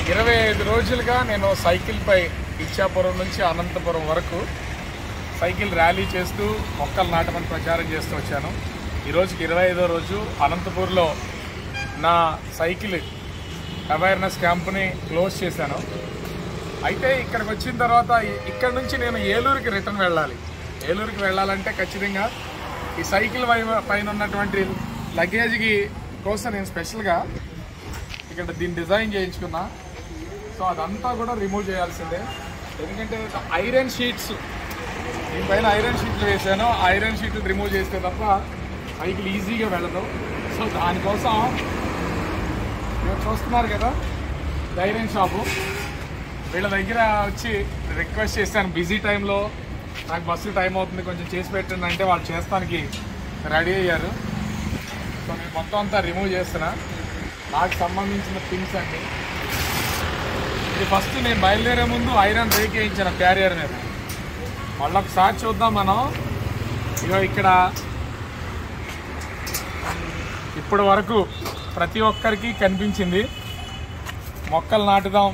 ఇరవై ఐదు రోజులుగా నేను సైకిల్పై ఇచ్చాపురం నుంచి అనంతపురం వరకు సైకిల్ ర్యాలీ చేస్తూ మొక్కలు నాటమని ప్రచారం చేస్తూ వచ్చాను ఈ రోజుకి ఇరవై ఐదో రోజు అనంతపూర్లో నా సైకిల్ అవేర్నెస్ క్యాంప్ని క్లోజ్ చేశాను అయితే ఇక్కడికి వచ్చిన తర్వాత ఇ- ఇక్కడ నుంచి నేను ఏలూరుకి రిటర్న్ వెళ్ళాలి ఏలూరుకి వెళ్ళాలంటే ఖచ్చితంగా ఈ సైకిల్ పై- పైన ఉన్నటువంటి లగేజ్కి కోసం నేను స్పెషల్గా ఇక్కడ దీన్ని డిజైన్ చేయించుకున్నా సో అదంతా కూడా రిమూవ్ చేయాల్సిందే ఎందుకంటే ఐరన్ షీట్స్ దీనిపైన ఐరన్ షీట్లు వేసాను ఐరన్ షీట్లు రిమూవ్ చేస్తే తప్ప సైకిల్ ఈజీగా వెళ్ళదు సో దానికోసం మీరు చూస్తున్నారు కదా ఇది ఐరన్ షాపు వీళ్ళ దగ్గర వచ్చి రిక్వెస్ట్ చేశాను బిజీ టైంలో నాకు బస్సు టైం అవుతుంది కొంచెం చేసి పెట్టండి అంటే వాళ్ళు చేస్తానికి రెడీ అయ్యారు సో నేను మొత్తం అంతా రిమూవ్ చేస్తున్నా నాకు సంబంధించిన థింగ్స్ అన్ని ఇది ఫస్ట్ నేను బయలుదేరే ముందు ఐరన్ రేక్ వేయించిన క్యారియర్ మీద మళ్ళీ ఒకసారి చూద్దాం మనం ఇగో ఇక్కడ ఇప్పటి వరకు ప్రతి ఒక్కరికి కనిపించింది మొక్కలు నాటుదాం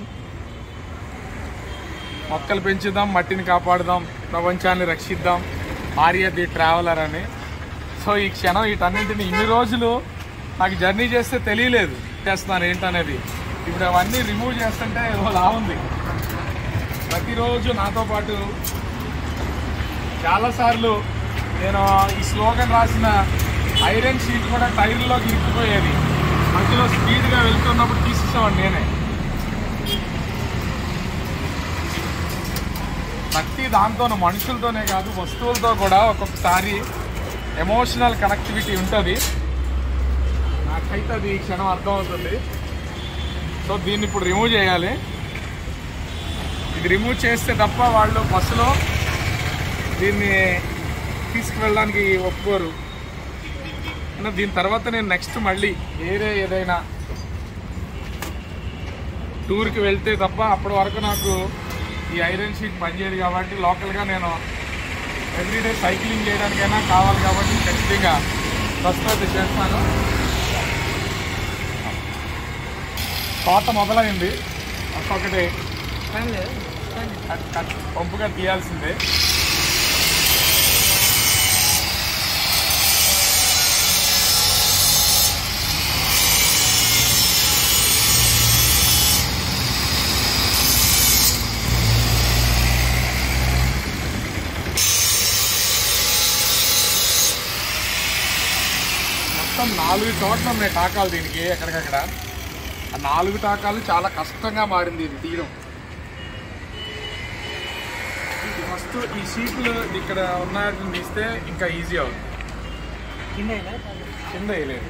మొక్కలు పెంచుదాం మట్టిని కాపాడుదాం ప్రపంచాన్ని రక్షిద్దాం ఆర్య ది ట్రావెలర్ అని సో ఈ క్షణం వీటన్నింటిని ఇన్ని రోజులు నాకు జర్నీ చేస్తే తెలియలేదు చేస్తున్నాను ఏంటనేది ఇప్పుడు అవన్నీ రిమూవ్ చేస్తుంటే ఏదో లా ఉంది ప్రతిరోజు నాతో పాటు చాలాసార్లు నేను ఈ స్లోగన్ రాసిన ఐరన్ షీట్ కూడా టైర్లోకి ఇరుక్కుపోయేది మధ్యలో స్పీడ్గా వెళ్తున్నప్పుడు తీసేసేవాడు నేనే ప్రతి దాంతోనూ మనుషులతోనే కాదు వస్తువులతో కూడా ఒక్కొక్కసారి ఎమోషనల్ కనెక్టివిటీ ఉంటుంది నాకైతే అది ఈ క్షణం అర్థమవుతుంది సో దీన్ని ఇప్పుడు రిమూవ్ చేయాలి ఇది రిమూవ్ చేస్తే తప్ప వాళ్ళు బస్సులో దీన్ని తీసుకువెళ్ళడానికి ఒప్పుకోరు అన్న దీని తర్వాత నేను నెక్స్ట్ మళ్ళీ వేరే ఏదైనా టూర్కి వెళ్తే తప్ప అప్పటి వరకు నాకు ఈ ఐరన్ షీట్ పనిచేయదు కాబట్టి లోకల్గా నేను ఎవ్రీడే సైక్లింగ్ చేయడానికైనా కావాలి కాబట్టి ఖచ్చితంగా ప్రస్తుతం అయితే చేస్తాను కోత మొదలైంది ఒక్కొక్కటి కట్- కట్ పంపుగా తీయాల్సిందే మొత్తం నాలుగు చోట్ల ఉన్నాయి టాకాలు దీనికి ఎక్కడికక్కడ ఆ నాలుగు టాకాలు చాలా కష్టంగా మారింది ఇది తీయడం ఫస్ట్ ఈ షీట్లు ఇక్కడ ఉన్నాయని తీస్తే ఇంకా ఈజీ అవుతుంది కింద వేయలేదు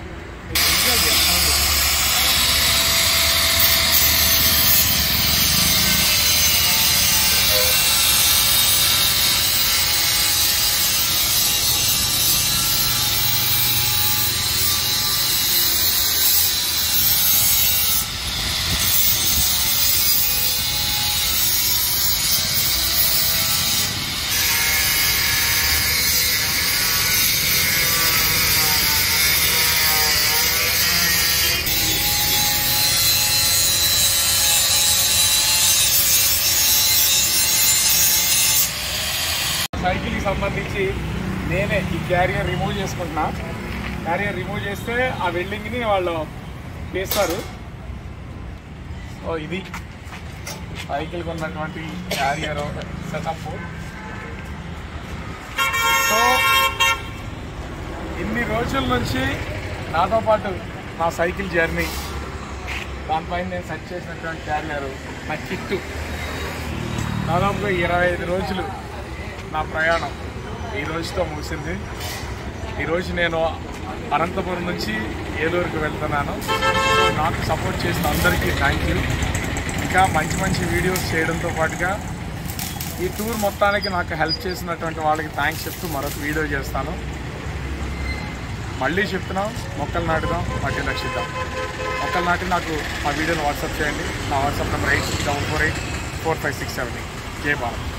సైకిల్కి సంబంధించి నేనే ఈ క్యారియర్ రిమూవ్ చేసుకుంటున్నా క్యారియర్ రిమూవ్ చేస్తే ఆ వెల్డింగ్ని వాళ్ళు వేస్తారు సో ఇది సైకిల్కి ఉన్నటువంటి క్యారియర్ సెటప్ సో ఇన్ని రోజుల నుంచి నాతో పాటు నా సైకిల్ జర్నీ దానిపైన నేను సెట్ చేసినటువంటి క్యారియర్ నా కిట్టు దాదాపుగా ఇరవై ఐదు రోజులు నా ప్రయాణం ఈ రోజుతో ముగిసింది ఈరోజు నేను అనంతపురం నుంచి ఏలూరుకి వెళ్తున్నాను నాకు సపోర్ట్ చేసిన అందరికీ థ్యాంక్ యూ ఇంకా మంచి మంచి వీడియోస్ చేయడంతో పాటుగా ఈ టూర్ మొత్తానికి నాకు హెల్ప్ చేసినటువంటి వాళ్ళకి థ్యాంక్స్ చెప్తూ మరొక వీడియో చేస్తాను మళ్ళీ చెప్తున్నాం మొక్కలు నాటుదాం మట్టి రక్షిద్దాం మొక్కలు నాటి నాకు మా వీడియోని వాట్సాప్ చేయండి నా WhatsApp number eight six double four eight four five six seven eight జై భారత్